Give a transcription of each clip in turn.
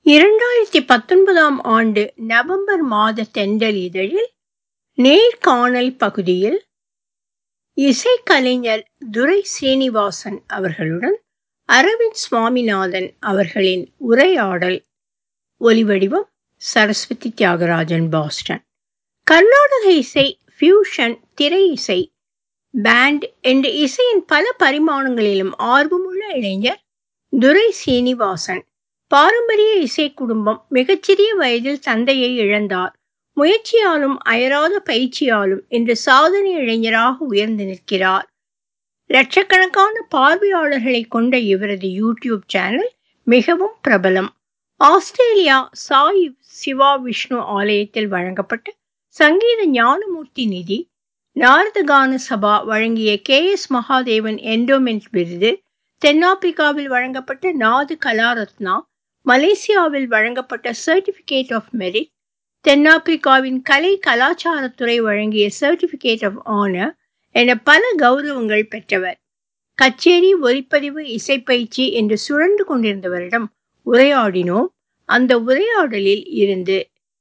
இரண்டாயிரத்தி பத்தொன்பதாம் ஆண்டு நவம்பர் மாத தென்றல் இதழில் நேர்காணல் பகுதியில் இசைக்கலைஞர் துரை சீனிவாசன் அவர்களுடன் அரவிந்த் சுவாமிநாதன் அவர்களின் உரையாடல் ஒலிவடிவம் சரஸ்வதி தியாகராஜன் பாஸ்டன் கர்நாடக இசை ஃபியூஷன் திரை இசை பேண்ட் என்ற இசையின் பல பரிமாணங்களிலும் ஆர்வமுள்ள இளைஞர் துரை சீனிவாசன் பாரம்பரிய இசை குடும்பம் மிகச்சிறிய வயதில் தந்தையை இழந்தார் முயற்சியாலும் அயராத பயிற்சியாலும் இன்று சாதனை இளைஞராக உயர்ந்து நிற்கிறார் லட்சக்கணக்கான பார்வையாளர்களை கொண்ட இவரது யூடியூப் சேனல் மிகவும் பிரபலம் ஆஸ்திரேலியா சாய் சிவா விஷ்ணு ஆலயத்தில் வழங்கப்பட்ட சங்கீத ஞானமூர்த்தி நிதி நாரதகான சபா வழங்கிய கே எஸ் மகாதேவன் என்டோமென்ட் விருது தென்னாப்பிரிக்காவில் வழங்கப்பட்ட நாது கலாரத்னா மலேசியாவில் வழங்கப்பட்ட சர்டிபிகேட் ஆஃப் மெரிட் தென்னாப்பிரிக்காவின் கலை கலாச்சாரத்துறை வழங்கிய சர்டிபிகேட் ஆஃப் ஆனர் என பல கௌரவங்கள் பெற்றவர் கச்சேரி ஒலிப்பதிவு இசைப்பயிற்சி என்று சுழன்று கொண்டிருந்தவரிடம் உரையாடினோம் அந்த உரையாடலில் இருந்து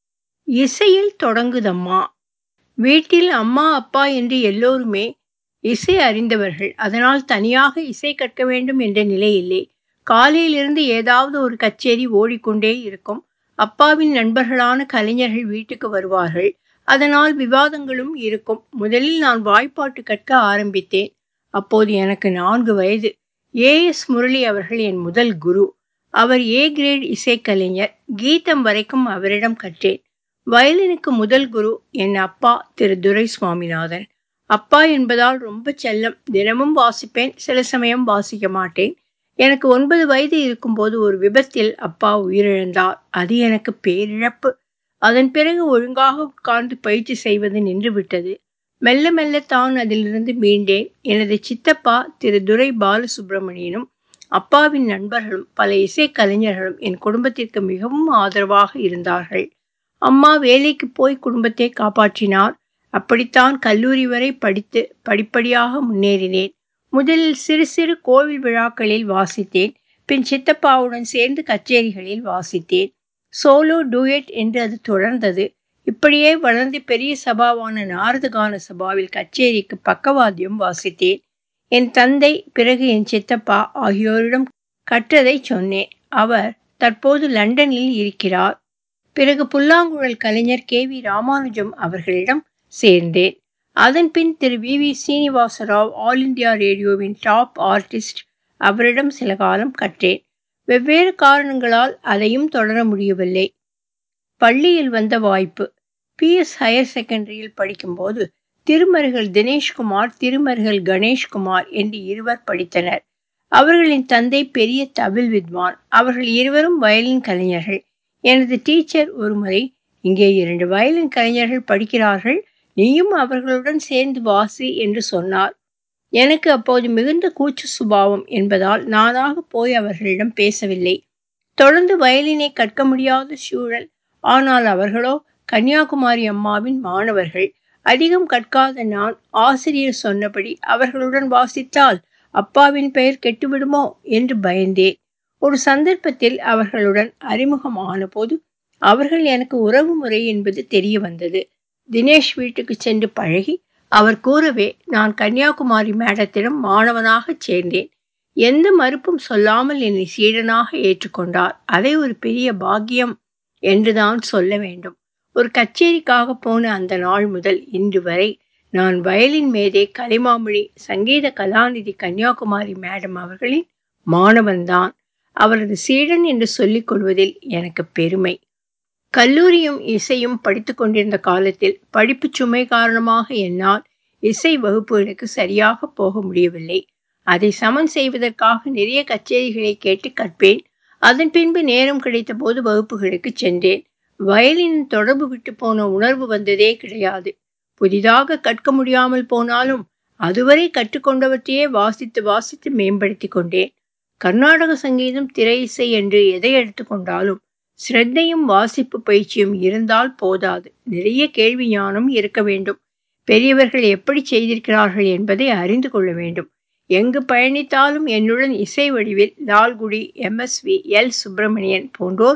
இசையில் தொடங்குதம்மா வீட்டில் அம்மா அப்பா என்று எல்லோருமே இசை அறிந்தவர்கள் அதனால் தனியாக இசை கற்க வேண்டும் என்ற நிலை இல்லை காலையிலிருந்து ஏதாவது ஒரு கச்சேரி ஓடிக்கொண்டே இருக்கும் அப்பாவின் நண்பர்களான கலைஞர்கள் வீட்டுக்கு வருவார்கள் அதனால் விவாதங்களும் இருக்கும் முதலில் நான் வாய்ப்பாட்டு கற்க ஆரம்பித்தேன் அப்போது எனக்கு நான்கு வயது ஏ எஸ் முரளி அவர்கள் என் முதல் குரு அவர் ஏ கிரேட் இசைக்கலைஞர் கீதம் வரைக்கும் அவரிடம் கற்றேன் வயலினுக்கு முதல் குரு என் அப்பா திரு துரை சுவாமிநாதன் அப்பா என்பதால் ரொம்ப செல்லம் தினமும் வாசிப்பேன் சில சமயம் வாசிக்க மாட்டேன் எனக்கு ஒன்பது வயது இருக்கும்போது ஒரு விபத்தில் அப்பா உயிரிழந்தார் அது எனக்கு பேரிழப்பு அதன் பிறகு ஒழுங்காக உட்கார்ந்து பயிற்சி செய்வது நின்றுவிட்டது மெல்ல மெல்லத்தான் அதிலிருந்து மீண்டேன் எனது சித்தப்பா திரு துரை பாலசுப்ரமணியனும் அப்பாவின் நண்பர்களும் பல இசை கலைஞர்களும் என் குடும்பத்திற்கு மிகவும் ஆதரவாக இருந்தார்கள் அம்மா வேலைக்கு போய் குடும்பத்தை காப்பாற்றினார் அப்படித்தான் கல்லூரி வரை படித்து படிப்படியாக முன்னேறினேன் முதலில் சிறு சிறு கோவில் விழாக்களில் வாசித்தேன் பின் சித்தப்பாவுடன் சேர்ந்து கச்சேரிகளில் வாசித்தேன் சோலோ டூயட் என்று அது தொடர்ந்தது இப்படியே வளர்ந்து பெரிய சபாவான நாரதகான சபாவில் கச்சேரிக்கு பக்கவாத்தியம் வாசித்தேன் என் தந்தை பிறகு என் சித்தப்பா ஆகியோரிடம் கற்றதை சொன்னேன் அவர் தற்போது லண்டனில் இருக்கிறார் பிறகு புல்லாங்குழல் கலைஞர் கே வி ராமானுஜம் அவர்களிடம் சேர்ந்தேன் அதன் பின் Thiru V V Srinivasarao all India ரேடியோவின் டாப் ஆர்டிஸ்ட் அவரிடம் சில காலம் கற்றேன் வெவ்வேறு காரணங்களால் அதையும் தொடர முடியவில்லை பள்ளியில் வந்த வாய்ப்பு பிஎஸ் ஹையர் செகண்டரியில் படிக்கும்போது திருமருகல் தினேஷ்குமார் திருமருகல் கணேஷ்குமார் என்று இருவர் படித்தனர் அவர்களின் தந்தை பெரிய தவில் வித்வான் அவர்கள் இருவரும் வயலின் கலைஞர்கள் எனது டீச்சர் ஒருமுறை இங்கே இரண்டு வயலின் கலைஞர்கள் படிக்கிறார்கள் நீயும் அவர்களுடன் சேர்ந்து வாசி என்று சொன்னார் எனக்கு அப்போது மிகுந்த கூச்சு சுபாவம் என்பதால் நானாக போய் அவர்களிடம் பேசவில்லை தொடர்ந்து வயலினை கற்க முடியாத சூழல் ஆனால் அவர்களோ கன்னியாகுமரி அம்மாவின் மாணவர்கள் அதிகம் கற்காத நான் ஆசிரியர் சொன்னபடி அவர்களுடன் வாசித்தால் அப்பாவின் பெயர் கெட்டுவிடுமோ என்று பயந்தேன் ஒரு சந்தர்ப்பத்தில் அவர்களுடன் அறிமுகமான போது அவர்கள் எனக்கு உறவு முறை என்பது தெரிய வந்தது தினேஷ் வீட்டுக்கு சென்று பழகி அவர் கூறவே நான் கன்னியாகுமரி மேடத்திடம் மாணவனாக சேர்ந்தேன் எந்த மறுப்பும் சொல்லாமல் என்னை சீடனாக ஏற்றுக்கொண்டார் அதை ஒரு பெரிய பாக்கியம் என்றுதான் சொல்ல வேண்டும் ஒரு கச்சேரிக்காக போன அந்த நாள் முதல் இன்று வரை நான் வயலின் மேதே கலைமாமணி சங்கீத கலாநிதி கன்னியாகுமரி மேடம் அவர்களின் மாணவன்தான் அவரது சீடன் என்று சொல்லிக் கொள்வதில் எனக்கு பெருமை கல்லூரியும் இசையும் படித்து கொண்டிருந்த காலத்தில் படிப்பு சுமை காரணமாக என்னால் இசை வகுப்புகளுக்கு சரியாக போக முடியவில்லை அதை சமன் செய்வதற்காக நிறைய கச்சேரிகளை கேட்டு கற்பேன் அதன் பின்பு நேரம் கிடைத்த போது வகுப்புகளுக்கு சென்றேன் வயலின் தொடர்பு விட்டு போன உணர்வு வந்ததே கிடையாது புதிதாக கற்க முடியாமல் போனாலும் அதுவரை கற்றுக்கொண்டவற்றையே வாசித்து வாசித்து மேம்படுத்தி கொண்டேன் கர்நாடக சங்கீதம் திரை இசை என்று எதை எடுத்துக்கொண்டாலும் ஸ்ரத்தையும் வாசிப்பு பயிற்சியும் இருந்தால் போதாது நிறைய கேள்வி ஞானம் இருக்க வேண்டும் பெரியவர்கள் எப்படி செய்திருக்கிறார்கள் என்பதை அறிந்து கொள்ள வேண்டும் எங்கு பயணித்தாலும் என்னுடன் இசை வடிவில் லால்குடி எம்எஸ்வி எல் சுப்பிரமணியன் போன்றோர்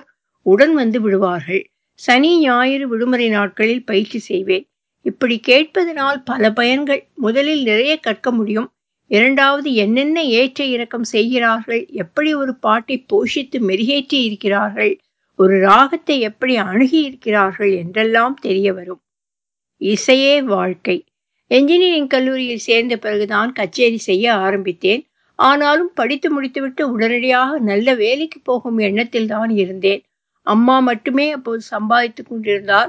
உடன் வந்து விடுவார்கள் சனி ஞாயிறு விடுமுறை நாட்களில் பயிற்சி செய்வேன் இப்படி கேட்பதனால் பல பயன்கள் முதலில் நிறைய கற்க முடியும் இரண்டாவது என்னென்ன ஏற்ற இறக்கம் செய்கிறார்கள் எப்படி ஒரு பாட்டை போஷித்து மெருகேற்றி இருக்கிறார்கள் ஒரு ராகத்தை எப்படி அணுகி இருக்கிறார்கள் என்றெல்லாம் தெரிய வரும் இசையே வாழ்க்கை என்ஜினியரிங் கல்லூரியில் சேர்ந்த பிறகுதான் கச்சேரி செய்ய ஆரம்பித்தேன் ஆனாலும் படித்து முடித்துவிட்டு உடனடியாக நல்ல வேலைக்கு போகும் எண்ணத்தில் தான் இருந்தேன் அம்மா மட்டுமே அப்போது சம்பாதித்துக் கொண்டிருந்தார்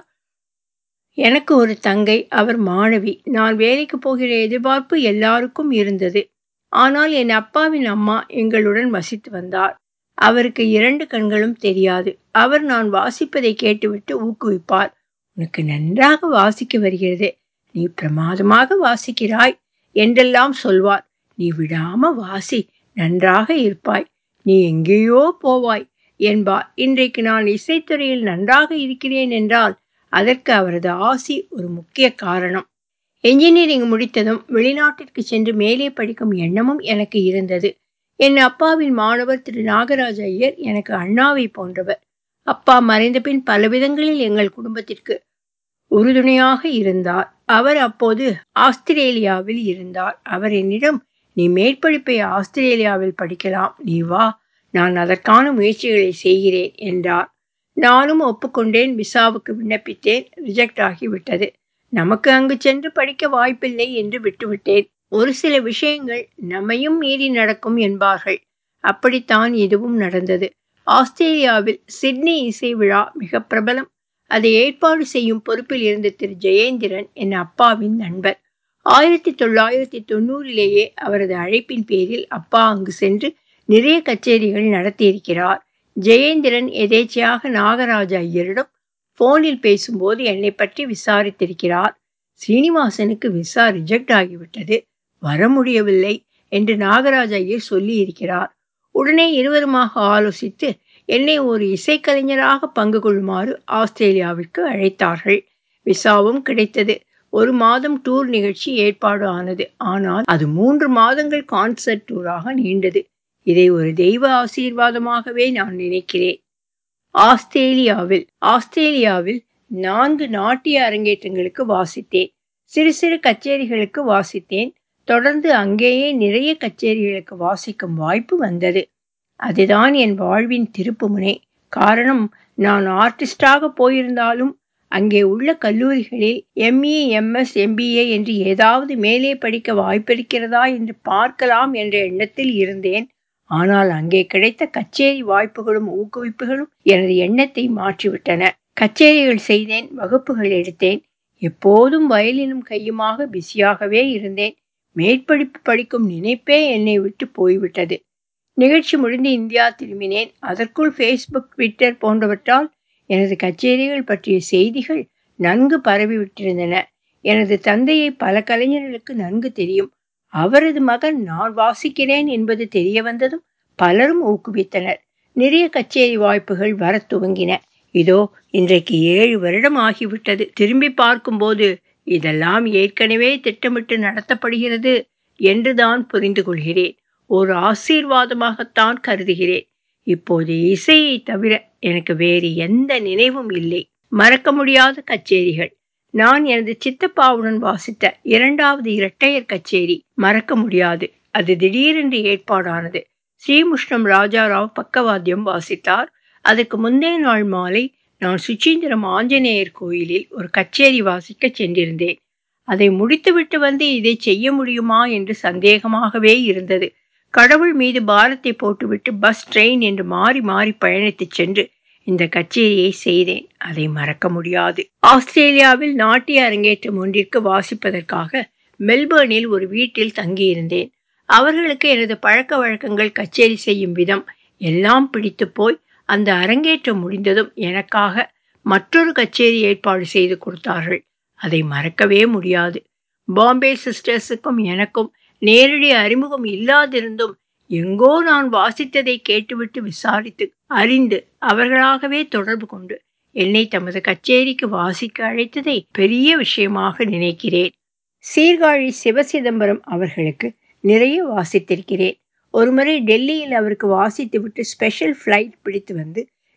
எனக்கு ஒரு தங்கை அவர் மாணவி நான் வேலைக்கு போகிற எதிர்பார்ப்பு எல்லாருக்கும் இருந்தது ஆனால் என் அப்பாவின் அம்மா எங்களுடன் வசித்து வந்தார் அவருக்கு இரண்டு கண்களும் தெரியாது அவர் நான் வாசிப்பதை கேட்டுவிட்டு ஊக்குவிப்பார் உனக்கு நன்றாக வாசிக்க வருகிறது நீ பிரமாதமாக வாசிக்கிறாய் என்றெல்லாம் சொல்வார் நீ விடாம வாசி நன்றாக இருப்பாய் நீ எங்கேயோ போவாய் என்பார் இன்றைக்கு நான் இசைத்துறையில் நன்றாக இருக்கிறேன் என்றால் அதற்கு அவரது ஆசி ஒரு முக்கிய காரணம் என்ஜினியரிங் முடித்ததும் வெளிநாட்டிற்கு சென்று மேலே படிக்கும் எண்ணமும் எனக்கு இருந்தது என் அப்பாவின் மாணவர் திரு நாகராஜ ஐயர் எனக்கு அண்ணாவை போன்றவர் அப்பா மறைந்த பின் பல விதங்களில் எங்கள் குடும்பத்திற்கு உறுதுணையாக இருந்தார் அவர் அப்போது ஆஸ்திரேலியாவில் இருந்தார் அவர் என்னிடம் நீ மேற்படிப்பை ஆஸ்திரேலியாவில் படிக்கலாம் நீ வா நான் அதற்கான முயற்சிகளை செய்கிறேன் என்றார் நானும் ஒப்புக்கொண்டேன் விசாவுக்கு விண்ணப்பித்தேன் ரிஜெக்ட் ஆகிவிட்டது நமக்கு அங்கு சென்று படிக்க வாய்ப்பில்லை என்று விட்டுவிட்டேன் ஒரு சில விஷயங்கள் நம்மையும் மீறி நடக்கும் என்பார்கள் அப்படித்தான் இதுவும் நடந்தது ஆஸ்திரேலியாவில் சிட்னி இசை விழா மிக பிரபலம் அதை ஏற்பாடு செய்யும் பொறுப்பில் இருந்த திரு ஜெயேந்திரன் என் அப்பாவின் நண்பர் ஆயிரத்தி தொள்ளாயிரத்தி தொண்ணூறிலேயே அவரது அழைப்பின் பேரில் அப்பா அங்கு சென்று நிறைய கச்சேரிகள் நடத்தியிருக்கிறார் ஜெயேந்திரன் எதேச்சையாக நாகராஜ ஐயரிடம் போனில் பேசும்போது என்னை பற்றி விசாரித்திருக்கிறார் சீனிவாசனுக்கு விசா ரிஜெக்ட் ஆகிவிட்டது வர முடியவில்லை என்று நாகராஜ ஐயர் சொல்லி இருக்கிறார் உடனே இருவருமாக ஆலோசித்து என்னை ஒரு இசைக்கலைஞராக பங்கு கொள்ளுமாறு ஆஸ்திரேலியாவிற்கு அழைத்தார்கள் விசாவும் கிடைத்தது ஒரு மாதம் டூர் நிகழ்ச்சி ஏற்பாடு ஆனது ஆனால் அது மூன்று மாதங்கள் கான்சர்ட் டூராக நீண்டது இதை ஒரு தெய்வ ஆசீர்வாதமாகவே நான் நினைக்கிறேன் ஆஸ்திரேலியாவில் ஆஸ்திரேலியாவில் நான்கு நாட்டிய அரங்கேற்றங்களுக்கு வாசித்தேன் சிறு சிறு கச்சேரிகளுக்கு வாசித்தேன் தொடர்ந்து அங்கேயே நிறைய கச்சேரிகளுக்கு வாசிக்கும் வாய்ப்பு வந்தது அதுதான் என் வாழ்வின் திருப்புமுனை காரணம் நான் ஆர்டிஸ்டாக போயிருந்தாலும் அங்கே உள்ள கல்லூரிகளில் எம்இ எம்எஸ் எம்பிஏ என்று ஏதாவது மேலே படிக்க வாய்ப்பிருக்கிறதா என்று பார்க்கலாம் என்ற எண்ணத்தில் இருந்தேன் ஆனால் அங்கே கிடைத்த கச்சேரி வாய்ப்புகளும் ஊக்குவிப்புகளும் எனது எண்ணத்தை மாற்றிவிட்டன கச்சேரிகள் செய்தேன் வகுப்புகள் எடுத்தேன் எப்போதும் வயலினும் கையுமாக பிஸியாகவே இருந்தேன் மேற்படிப்பு படிக்கும் நினைப்பே என்னை விட்டு போய்விட்டது நிகழ்ச்சி முடிந்து இந்தியா திரும்பினேன் அதற்குள் ஃபேஸ்புக் ட்விட்டர் போன்றவற்றால் எனது கச்சேரிகள் பற்றிய செய்திகள் நன்கு பரவிவிட்டிருந்தன எனது தந்தையை பல கலைஞர்களுக்கு நன்கு தெரியும் அவரது மகன் நான் வாசிக்கிறேன் என்பது தெரிய வந்ததும் பலரும் ஊக்குவித்தனர் நிறைய கச்சேரி வாய்ப்புகள் வர துவங்கின இதோ இன்றைக்கு ஏழு வருடம் ஆகிவிட்டது திரும்பி பார்க்கும்போது இதெல்லாம் ஏற்கனவே திட்டமிட்டு நடத்தப்படுகிறது என்றுதான் புரிந்து கொள்கிறேன் ஒரு ஆசீர்வாதமாகத்தான் கருதுகிறேன் இப்போது இசையை தவிர எனக்கு வேறு எந்த நினைவும் இல்லை மறக்க முடியாத கச்சேரிகள் நான் எனது சித்தப்பாவுடன் வாசித்த இரண்டாவது இரட்டையர் கச்சேரி மறக்க முடியாது அது திடீரென்று ஏற்பாடானது ஸ்ரீமுஷ்ணம் ராஜாராவ் பக்கவாத்தியம் வாசித்தார் அதற்கு முந்தைய நாள் மாலை நான் சுச்சீந்திரம் ஆஞ்சநேயர் கோயிலில் ஒரு கச்சேரி வாசிக்க சென்றிருந்தேன் அதை முடித்துவிட்டு வந்து இதை செய்ய முடியுமா என்று சந்தேகமாகவே இருந்தது கடவுள் மீது பாரத்தை போட்டுவிட்டு பஸ் ட்ரெயின் என்று மாறி மாறி பயணித்துச் சென்று இந்த கச்சேரியை செய்தேன் அதை மறக்க முடியாது ஆஸ்திரேலியாவில் நாட்டிய அரங்கேற்றம் ஒன்றிற்கு வாசிப்பதற்காக மெல்பர்னில் ஒரு வீட்டில் தங்கியிருந்தேன் அவர்களுக்கு எனது பழக்க வழக்கங்கள் கச்சேரி செய்யும் விதம் எல்லாம் பிடித்து போய் அந்த அரங்கேற்றம் முடிந்ததும் எனக்காக மற்றொரு கச்சேரி ஏற்பாடு செய்து கொடுத்தார்கள் அதை மறக்கவே முடியாது பாம்பே சிஸ்டர்ஸுக்கும் எனக்கும் நேரடி அறிமுகம் இல்லாதிருந்தும் எங்கோ நான் வாசித்ததை கேட்டுவிட்டு விசாரித்து அறிந்து அவர்களாகவே தொடர்பு கொண்டு என்னை தமது கச்சேரிக்கு வாசிக்க அழைத்ததை பெரிய விஷயமாக நினைக்கிறேன் சீர்காழி சிவசிதம்பரம் அவர்களுக்கு நிறைய வாசித்திருக்கிறேன் ஒருமுறை டெல்லியில் அவருக்கு வாசித்துவிட்டு ஸ்பெஷல் ஃப்ளைட் பிடித்து வந்து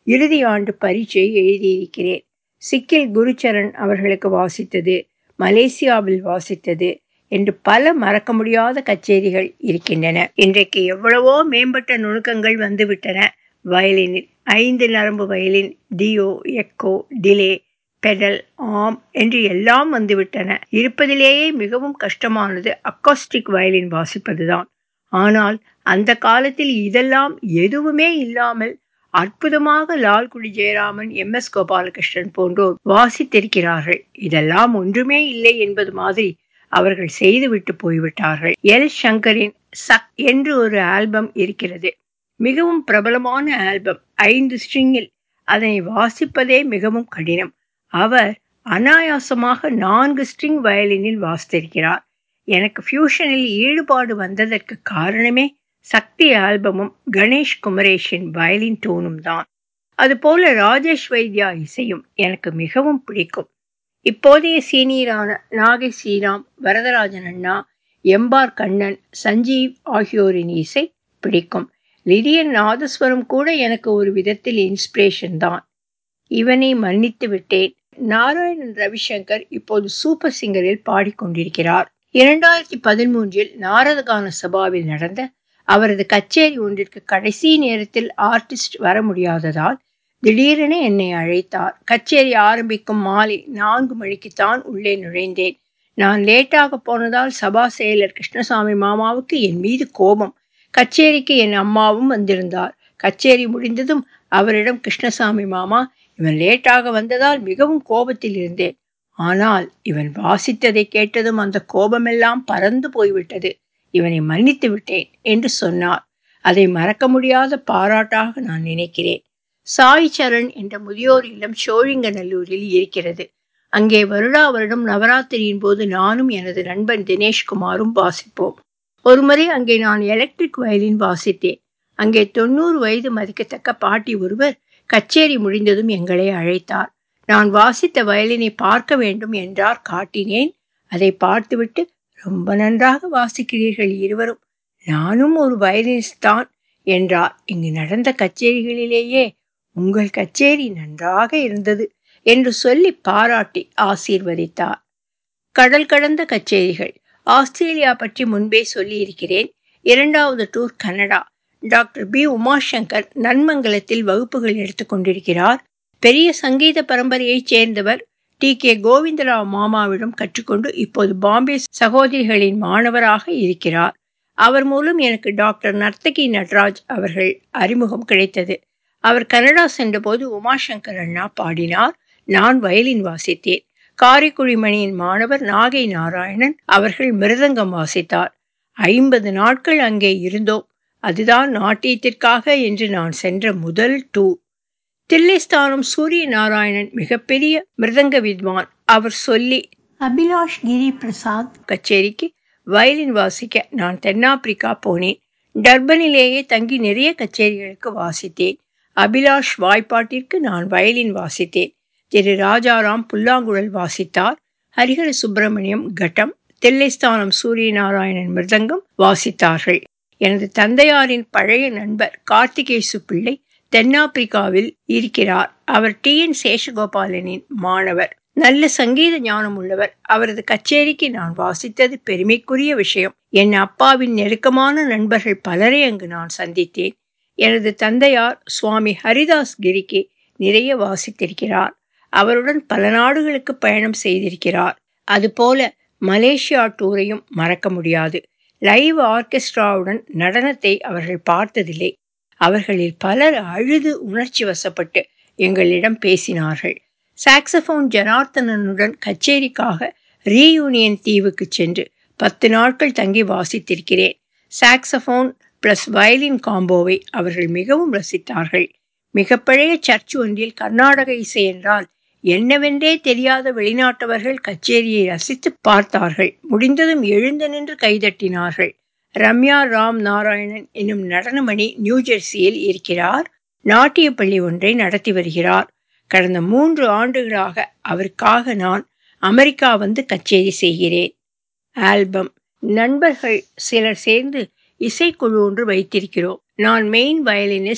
இறுதி ஆண்டு பரீட்சை எழுதியிருக்கிறேன் சிக்கில் குருச்சரண் அவர்களுக்கு வாசித்தது மலேசியாவில் வாசித்தது என்று பல மறக்க முடியாத கச்சேரிகள் இருக்கின்றன இன்றைக்கு எவ்வளவோ மேம்பட்ட நுணுக்கங்கள் வந்துவிட்டன வயலினில் ஐந்து நரம்பு violin duo echo delay pedal ஆம் என்று எல்லாம் வந்துவிட்டன இருப்பதிலேயே மிகவும் கஷ்டமானது அக்காஸ்டிக் வயலின் வாசிப்பதுதான் ஆனால் அந்த காலத்தில் இதெல்லாம் எதுவுமே இல்லாமல் அற்புதமாக லால்குடி ஜெயராமன் எம் எஸ் கோபாலகிருஷ்ணன் போன்றோர் வாசித்திருக்கிறார்கள் இதெல்லாம் ஒன்றுமே இல்லை என்பது மாதிரி அவர்கள் செய்துவிட்டு போய்விட்டார்கள் எல் சங்கரின் சக் என்று ஒரு ஆல்பம் இருக்கிறது மிகவும் பிரபலமான ஆல்பம் ஐந்து ஸ்ட்ரிங்கில் அதனை வாசிப்பதே மிகவும் கடினம் அவர் அனாயாசமாக நான்கு ஸ்ட்ரிங் வயலினில் வாசித்திருக்கிறார் எனக்கு ஃபியூஷனில் ஈடுபாடு வந்ததற்கு காரணமே சக்தி ஆல்பமும் கணேஷ் குமரேஷின் வயலின் டோனும் தான் அதுபோல ராஜேஷ் வைத்யா இசையும் எனக்கு மிகவும் பிடிக்கும் இப்போதைய சீனியரான நாகை ஸ்ரீராம் வரதராஜன் அண்ணா எம்பார் கண்ணன் சஞ்சீவ் ஆகியோரின் இசை பிடிக்கும் லிடியன் நாதஸ்வரம் கூட எனக்கு ஒரு விதத்தில் இன்ஸ்பிரேஷன் தான் இவனை மன்னித்து விட்டேன் நாராயணன் ரவிசங்கர் இப்போது சூப்பர் சிங்கரில் பாடிக்கொண்டிருக்கிறார் இரண்டாயிரத்தி பதிமூன்றில் நாரதகான சபாவில் நடந்த அவரது கச்சேரி ஒன்றிற்கு கடைசி நேரத்தில் ஆர்டிஸ்ட் வர முடியாததால் திடீரென என்னை அழைத்தார் கச்சேரி ஆரம்பிக்கும் மாலை நான்கு மணிக்குத்தான் உள்ளே நுழைந்தேன் நான் லேட்டாக போனதால் சபா செயலர் கிருஷ்ணசாமி மாமாவுக்கு என் மீது கோபம் கச்சேரிக்கு என் அம்மாவும் வந்திருந்தார் கச்சேரி முடிந்ததும் அவரிடம் கிருஷ்ணசாமி மாமா இவன் லேட்டாக வந்ததால் மிகவும் கோபத்தில் இருந்தேன் ஆனால் இவன் வாசித்ததை கேட்டதும் அந்த கோபமெல்லாம் பறந்து போய்விட்டது இவனை மன்னித்து விட்டேன் என்று சொன்னார் அதை மறக்க முடியாத பாராட்டாக நான் நினைக்கிறேன் சாய் சரண் என்ற முதியோர் இல்லம் சோழிங்கநல்லூரில் இருக்கிறது அங்கே வருடா வருடம் நவராத்திரியின் போது நானும் எனது நண்பன் தினேஷ்குமாரும் வாசிப்போம் ஒருமுறை அங்கே நான் எலக்ட்ரிக் வயலின் வாசித்தேன் அங்கே தொண்ணூறு வயது மதிக்கத்தக்க பாட்டி ஒருவர் கச்சேரி முடிந்ததும் எங்களை அழைத்தார் நான் வாசித்த வயலினை பார்க்க வேண்டும் என்றார் காட்டினேன் அதை பார்த்துவிட்டு ரொம்ப நன்றாக வாசிக்கிறீர்கள் இருவரும் நானும் ஒரு வயலினிஸ்ட் தான் என்றார் இங்கு நடந்த கச்சேரிகளிலேயே உங்கள் கச்சேரி நன்றாக இருந்தது என்று சொல்லி பாராட்டி ஆசீர்வதித்தார் கடல் கடந்த கச்சேரிகள் ஆஸ்திரேலியா பற்றி முன்பே சொல்லியிருக்கிறேன் இரண்டாவது tour Canada doctor P Umashankar நன்மங்கலத்தில் வகுப்புகள் எடுத்துக்கொண்டிருக்கிறார் பெரிய சங்கீத பரம்பரையைச் சேர்ந்தவர் டி கே கோவிந்தராவ் மாமாவிடம் கற்றுக்கொண்டு இப்போது பாம்பே சகோதரிகளின் மாணவராக இருக்கிறார் அவர் மூலம் எனக்கு டாக்டர் நர்த்தகி நட்ராஜ் அவர்கள் அறிமுகம் கிடைத்தது அவர் கனடா சென்றபோது உமாசங்கர் அண்ணா பாடினார் நான் வயலின் வாசித்தேன் காரைக்குடி மணியின் மாணவர் நாகை நாராயணன் அவர்கள் மிருதங்கம் வாசித்தார் ஐம்பது நாட்கள் அங்கே இருந்தோம் அதுதான் நாட்டியத்திற்காக என்று நான் சென்ற முதல் டூர் தில்லைஸ்தானம் சூரிய நாராயணன் மிகப்பெரிய மிருதங்க வித்வான் அவர் சொல்லி அபிலாஷ் கிரி பிரசாத் கச்சேரிக்கு வயலின் வாசிக்க நான் தென்னாப்பிரிக்கா போனேன் டர்பனிலேயே தங்கி நிறைய கச்சேரிகளுக்கு வாசித்தேன் அபிலாஷ் வாய்ப்பாட்டிற்கு நான் வயலின் வாசித்தேன் திரு ராஜாராம் புல்லாங்குழல் வாசித்தார் ஹரிஹர சுப்பிரமணியம் கட்டம் தில்லைஸ்தானம் சூரிய நாராயணன் மிருதங்கம் வாசித்தார்கள் எனது தந்தையாரின் பழைய நண்பர் கார்த்திகேசு பிள்ளை தென்னாப்பிரிக்காவில் இருக்கிறார் அவர் டி என் சேஷகோபாலனின் மாணவர் நல்ல சங்கீத ஞானம் உள்ளவர் அவரது கச்சேரிக்கு நான் வாசித்தது பெருமைக்குரிய விஷயம் என் அப்பாவின் நெருக்கமான நண்பர்கள் பலரை அங்கு நான் சந்தித்தேன் எனது தந்தையார் சுவாமி ஹரிதாஸ் கிரிக்கு நிறைய வாசித்திருக்கிறார் அவருடன் பல நாடுகளுக்கு பயணம் செய்திருக்கிறார் அதுபோல மலேசியா டூரையும் மறக்க முடியாது லைவ் ஆர்கெஸ்ட்ராவுடன் நடனத்தை அவர்கள் பார்த்ததில்லை அவர்களில் பலர் அழுது உணர்ச்சி வசப்பட்டு எங்களிடம் பேசினார்கள் சாக்சபோன் ஜனார்த்தனனுடன் கச்சேரிக்காக ரீயூனியன் தீவுக்கு சென்று பத்து நாட்கள் தங்கி வாசித்திருக்கிறேன் சாக்சபோன் பிளஸ் வயலின் காம்போவை அவர்கள் மிகவும் ரசித்தார்கள் மிக பழைய சர்ச் ஒன்றில் கர்நாடக இசை என்றால் என்னவென்றே தெரியாத வெளிநாட்டவர்கள் கச்சேரியை ரசித்து பார்த்தார்கள் முடிந்ததும் எழுந்து நின்று கைதட்டினார்கள் ரம்யா ராம் நாராயணன் என்னும் நடனமணி நியூஜெர்சியில் இருக்கிறார் நாட்டிய பள்ளி ஒன்றை நடத்தி வருகிறார் கடந்த மூன்று ஆண்டுகளாக அவருக்காக நான் அமெரிக்கா வந்து கச்சேரி செய்கிறேன் ஆல்பம் நண்பர்கள் சிலர் சேர்ந்து இசைக்குழு ஒன்று வைத்திருக்கிறோம் நான் main violinist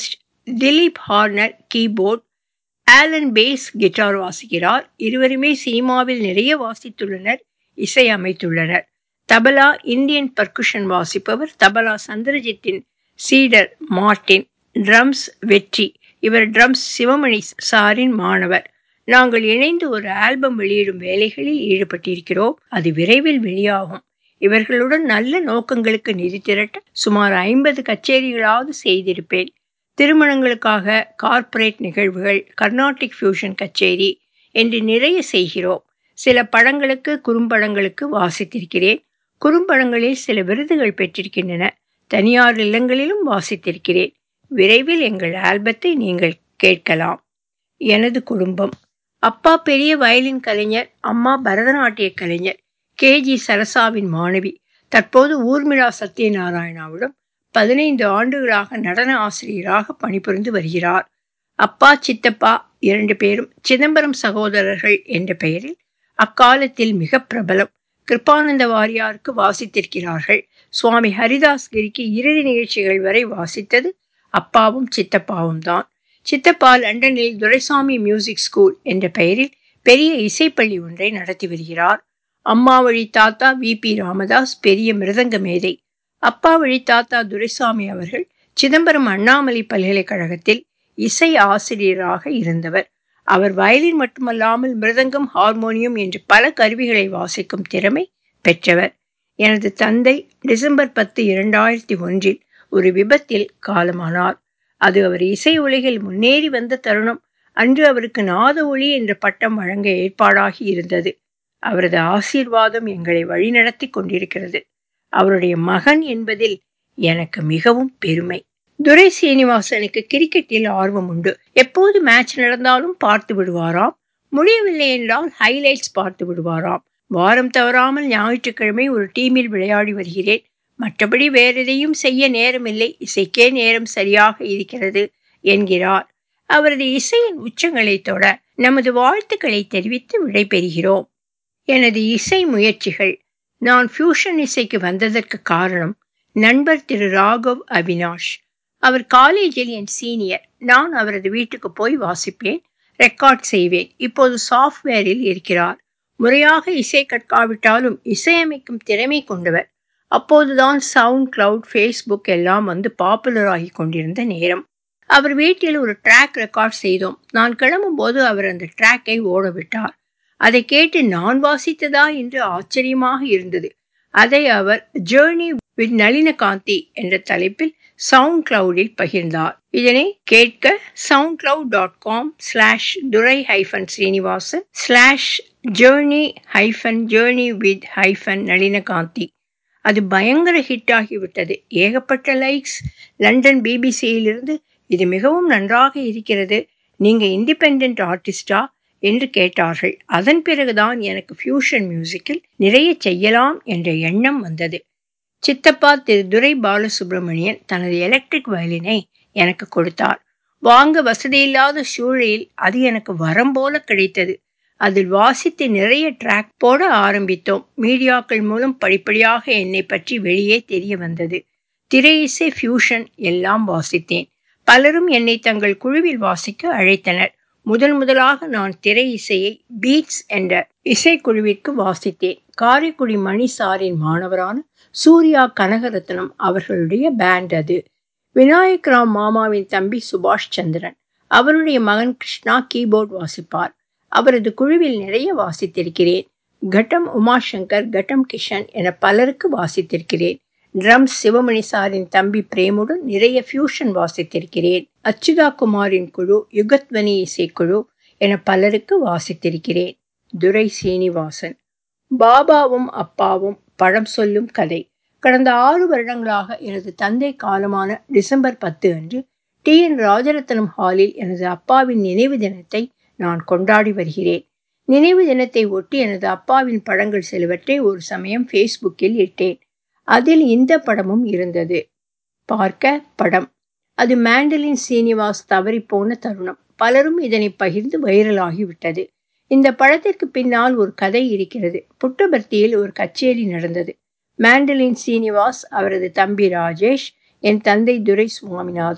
Dilip Horner keyboard Alan bass guitar வாசிக்கிறார் இருவருமே சினிமாவில் நிறைய வாசித்துள்ளனர் இசை அமைத்துள்ளனர் தபலா இந்தியன் பர்குஷன் வாசிப்பவர் தபலா சந்திரஜித்தின் சீடர் மார்டின் ட்ரம்ஸ் வெற்றி இவர் ட்ரம்ஸ் சிவமணி சாரின் மாணவர் நாங்கள் இணைந்து ஒரு ஆல்பம் வெளியிடும் வேலைகளில் ஈடுபட்டிருக்கிறோம் அது விரைவில் வெளியாகும் இவர்களுடன் நல்ல நோக்கங்களுக்கு நிதி திரட்ட சுமார் ஐம்பது கச்சேரிகளாவது செய்திருப்பேன் திருமணங்களுக்காக கார்ப்பரேட் நிகழ்வுகள் கர்நாடிக் ஃபியூஷன் கச்சேரி என்று நிறைய செய்கிறோம் சில படங்களுக்கு குறும்படங்களுக்கு வாசித்திருக்கிறேன் குறும்படங்களில் சில விருதுகள் பெற்றிருக்கின்றன தனியார் இல்லங்களிலும் வாசித்திருக்கிறேன் விரைவில் எங்கள் ஆல்பத்தை நீங்கள் கேட்கலாம் எனது குடும்பம் அப்பா பெரிய வயலின் கலைஞர் அம்மா பரதநாட்டிய கலைஞர் கே ஜி சரசாவின் மாணவி தற்போது ஊர்மிளா சத்யநாராயணாவிடம் பதினைந்து ஆண்டுகளாக நடன ஆசிரியராக பணிபுரிந்து வருகிறார் அப்பா சித்தப்பா இரண்டு பேரும் சிதம்பரம் சகோதரர்கள் என்ற பெயரில் அக்காலத்தில் மிக பிரபலம் கிருப்பானந்த வாரியாருக்கு வாசித்திருக்கிறார்கள் சுவாமி ஹரிதாஸ் கிரிக்கு இறுதி நிகழ்ச்சிகள் வரை வாசித்தது அப்பாவும் சித்தப்பாவும் தான் சித்தப்பா லண்டனில் துரைசாமி மியூசிக் ஸ்கூல் என்ற பெயரில் பெரிய இசைப்பள்ளி ஒன்றை நடத்தி வருகிறார் அம்மா வழி தாத்தா வி பி ராமதாஸ் பெரிய மிருதங்க மேதை அப்பா வழி தாத்தா துரைசாமி அவர்கள் சிதம்பரம் அண்ணாமலை பல்கலைக்கழகத்தில் இசை ஆசிரியராக இருந்தவர் அவர் வயலின் மட்டுமல்லாமல் மிருதங்கம் ஹார்மோனியம் என்று பல கருவிகளை வாசிக்கும் திறமை பெற்றவர் எனது தந்தை டிசம்பர் பத்து இரண்டாயிரத்தி ஒன்றில் ஒரு விபத்தில் காலமானார் அது அவர் இசை உலகில் முன்னேறி வந்த தருணம் அன்று அவருக்கு நாத ஒளி என்ற பட்டம் வழங்க ஏற்பாடாகி இருந்தது அவரது ஆசீர்வாதம் எங்களை வழிநடத்தி கொண்டிருக்கிறது அவருடைய மகன் என்பதில் எனக்கு மிகவும் பெருமை துரை சீனிவாசனுக்கு கிரிக்கெட்டில் ஆர்வம் உண்டு எப்போது மேட்ச் நடந்தாலும் பார்த்து விடுவாராம் முடியவில்லை என்றால் ஹைலைட்ஸ் பார்த்து விடுவாராம் வாரம் தவறாமல் ஞாயிற்றுக்கிழமை ஒரு டீமில் விளையாடி வருகிறேன் மற்றபடி வேறெதையும் செய்ய நேரமில்லை இசைக்கே நேரம் சரியாக இருக்கிறது என்கிறார் அவரது இசையின் உச்சங்களை தொட நமது வாழ்த்துக்களை தெரிவித்து விடைபெறுகிறோம் எனது இசை முயற்சிகள் நான் ஃபியூஷன் இசைக்கு வந்ததற்கு காரணம் நண்பர் திரு ராகவ் அவினாஷ் அவர் காலேஜில் என் சீனியர் நான் அவரது வீட்டுக்கு போய் வாசிப்பேன் ரெக்கார்ட் செய்வேன் இப்போது சாஃப்ட்வேரில் இருக்கிறார் முறையாக இசை கற்காவிட்டாலும் இசையமைக்கும் திறமை கொண்டவர் அப்போதுதான் சவுண்ட் கிளவுட் ஃபேஸ்புக் எல்லாம் வந்து பாப்புலர் ஆகி கொண்டிருந்த நேரம் அவர் வீட்டில் ஒரு ட்ராக் ரெக்கார்ட் செய்தோம் நான் கிளம்பும்போது அவர் அந்த ட்ராக்கை ஓட விட்டார் அதை கேட்டு நான் வாசித்ததா என்று ஆச்சரியமாக இருந்தது அதை அவர் ஜேர்னி வித் நளினகாந்தி என்ற தலைப்பில் சவுண்ட் கிளவுடில் பகிர்ந்தார் இதனை கேட்க sound cloud dot com slash Durai hyphen Srinivasan slash journey hyphen journey with hyphen Nalinakanti அது பயங்கர ஹிட் ஆகிவிட்டது ஏகப்பட்ட லைக்ஸ் லண்டன் பிபிசியிலிருந்து இது மிகவும் நன்றாக இருக்கிறது நீங்க இண்டிபெண்ட் ஆர்டிஸ்டா என்று கேட்டார்கள் அதன் பிறகுதான் எனக்கு ஃபியூஷன் மியூசிக்கில் நிறைய செய்யலாம் என்ற எண்ணம் வந்தது சித்தப்பா திரு துரை பாலசுப்ரமணியன் தனது எலக்ட்ரிக் வயலினை எனக்கு கொடுத்தார் வாங்க வசதியில்லாத சூழலில் அது எனக்கு வரம் போல கிடைத்தது அதில் வாசித்து நிறைய ட்ராக் போட ஆரம்பித்தோம் மீடியாக்கள் மூலம் படிப்படியாக என்னை பற்றி வெளியே தெரிய வந்தது திரை இசை ஃபியூஷன் எல்லாம் வாசித்தேன் பலரும் என்னை தங்கள் குழுவில் வாசிக்க அழைத்தனர் முதன் முதலாக நான் திரை இசையை பீட்ஸ் என்ற இசைக்குழுவிற்கு வாசித்தேன் காரைக்குடி மணி சாரின் மாணவரான சூர்யா கனகரத்னம் அவர்களுடைய பேண்ட் அது விநாயக் ராம் மாமாவின் தம்பி சுபாஷ் சந்திரன் அவருடைய மகன் கிருஷ்ணா கீபோர்ட் வாசிப்பார் அவரது குழுவில் நிறைய வாசித்திருக்கிறேன் கட்டம் உமாசங்கர் கட்டம் கிஷன் என பலருக்கு வாசித்திருக்கிறேன் ட்ரம்ஸ் சிவமணி சாரின் தம்பி பிரேமுடன் நிறைய ஃபியூஷன் வாசித்திருக்கிறேன் அச்சுதா குமாரின் குழு யுகத்வனி இசைக்குழு என பலருக்கு வாசித்திருக்கிறேன் துரை சீனிவாசன் பாபாவும் அப்பாவும் பழம் சொல்லும் கதை கடந்த ஆறு வருடங்களாக எனது தந்தை காலமான டிசம்பர் பத்து அன்று டி என் ராஜரத்னம் ஹாலில் எனது அப்பாவின் நினைவு தினத்தை நான் கொண்டாடி வருகிறேன் நினைவு தினத்தை ஒட்டி எனது அப்பாவின் படங்கள் சிலவற்றை ஒரு சமயம் ஃபேஸ்புக்கில் இட்டேன் அதில் இந்த படமும் இருந்தது பார்க்க படம் அது மேண்டலின் சீனிவாஸ் தவறி போன தருணம் பலரும் இதனை பகிர்ந்து வைரலாகிவிட்டது இந்த படத்திற்கு பின்னால் ஒரு கதை இருக்கிறது புட்டபர்த்தியில் ஒரு கச்சேரி நடந்தது மேண்டலின் சீனிவாஸ் அவரது தம்பி ராஜேஷ் என் தந்தை துரை சுவாமிநாதன்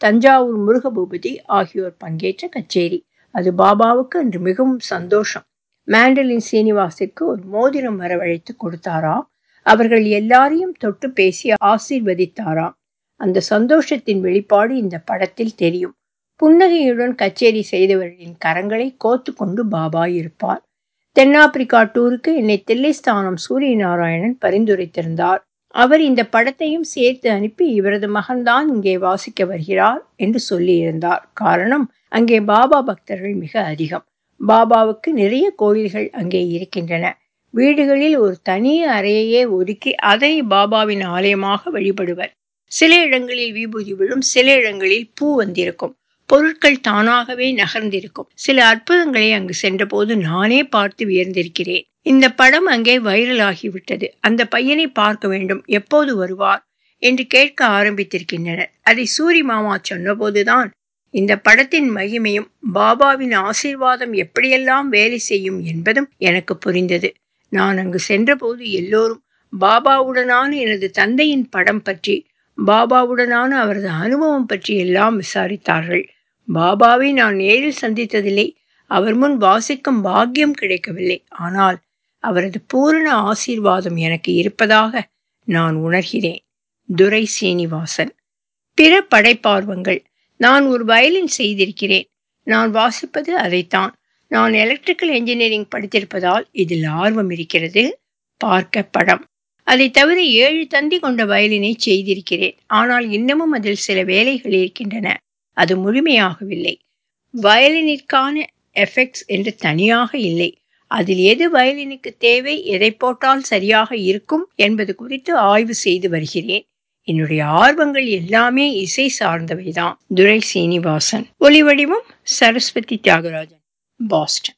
தஞ்சாவூர் முருகபூபதி ஆகியோர் பங்கேற்ற கச்சேரி அது பாபாவுக்கு அன்று மிகவும் சந்தோஷம் மேண்டலின் சீனிவாசிற்கு ஒரு மோதிரம் வரவழைத்து கொடுத்தாராம் அவர்கள் எல்லாரையும் தொட்டு பேசி ஆசீர்வதித்தாராம் அந்த சந்தோஷத்தின் வெளிப்பாடு இந்த படத்தில் தெரியும் புன்னகையுடன் கச்சேரி செய்தவர்களின் கரங்களை கோத்து கொண்டு பாபா இருப்பார் தென்னாப்பிரிக்கா டூருக்கு என்னை தில்லைஸ்தானம் சூரிய நாராயணன் பரிந்துரைத்திருந்தார் அவர் இந்த படத்தையும் சேர்த்து அனுப்பி இவரது மகன்தான் இங்கே வாசிக்க வருகிறார் என்று சொல்லியிருந்தார் காரணம் அங்கே பாபா பக்தர்கள் மிக அதிகம் பாபாவுக்கு நிறைய கோயில்கள் அங்கே இருக்கின்றன வீடுகளில் ஒரு தனி அறையையே ஒதுக்கி அதை பாபாவின் ஆலயமாக வழிபடுவர் சில இடங்களில் விபூதி விழும் சில இடங்களில் பூ வந்திருக்கும் பொருட்கள் தானாகவே நகர்ந்திருக்கும் சில அற்புதங்களை அங்கு சென்றபோது நானே பார்த்து வியர்ந்திருக்கிறேன் இந்த படம் அங்கே வைரல் ஆகிவிட்டது அந்த பையனை பார்க்க வேண்டும் எப்போது வருவார் என்று கேட்க ஆரம்பித்திருக்கின்றனர் அதை சூரி மாமா சொன்னபோதுதான் இந்த படத்தின் மகிமையும் பாபாவின் ஆசீர்வாதம் எப்படியெல்லாம் வேலை செய்யும் என்பதும் எனக்கு புரிந்தது நான் அங்கு சென்றபோது எல்லோரும் பாபாவுடனான எனது தந்தையின் படம் பற்றி பாபாவுடனான அவரது அனுபவம் பற்றி எல்லாம் விசாரித்தார்கள் பாபாவை நான் நேரில் சந்தித்ததில்லை அவர் முன் வாசிக்கும் பாக்கியம் கிடைக்கவில்லை ஆனால் அவரது பூரண ஆசீர்வாதம் எனக்கு இருப்பதாக நான் உணர்கிறேன் துரை சீனிவாசன் பிற படைப்பார்வங்கள் நான் ஒரு வயலின் செய்திருக்கிறேன் நான் வாசிப்பது அதைத்தான் நான் எலக்ட்ரிக்கல் என்ஜினியரிங் படித்திருப்பதால் இதில் ஆர்வம் இருக்கிறது பார்க்க படம் அதை தவிர ஏழு தந்தி கொண்ட வயலினை செய்திருக்கிறேன் ஆனால் இன்னமும் அதில் சில வேலைகள் இருக்கின்றன அது முழுமையாகவில்லை வயலினிற்கான எஃபெக்ட்ஸ் என்று தனியாக இல்லை அதில் எது வயலினுக்கு தேவை எதை போட்டால் சரியாக இருக்கும் என்பது குறித்து ஆய்வு செய்து வருகிறேன் என்னுடைய ஆர்வங்கள் எல்லாமே இசை சார்ந்தவைதான் துரை சீனிவாசன் ஒலி வடிவம் சரஸ்வதி தியாகராஜன் பாஸ்டன்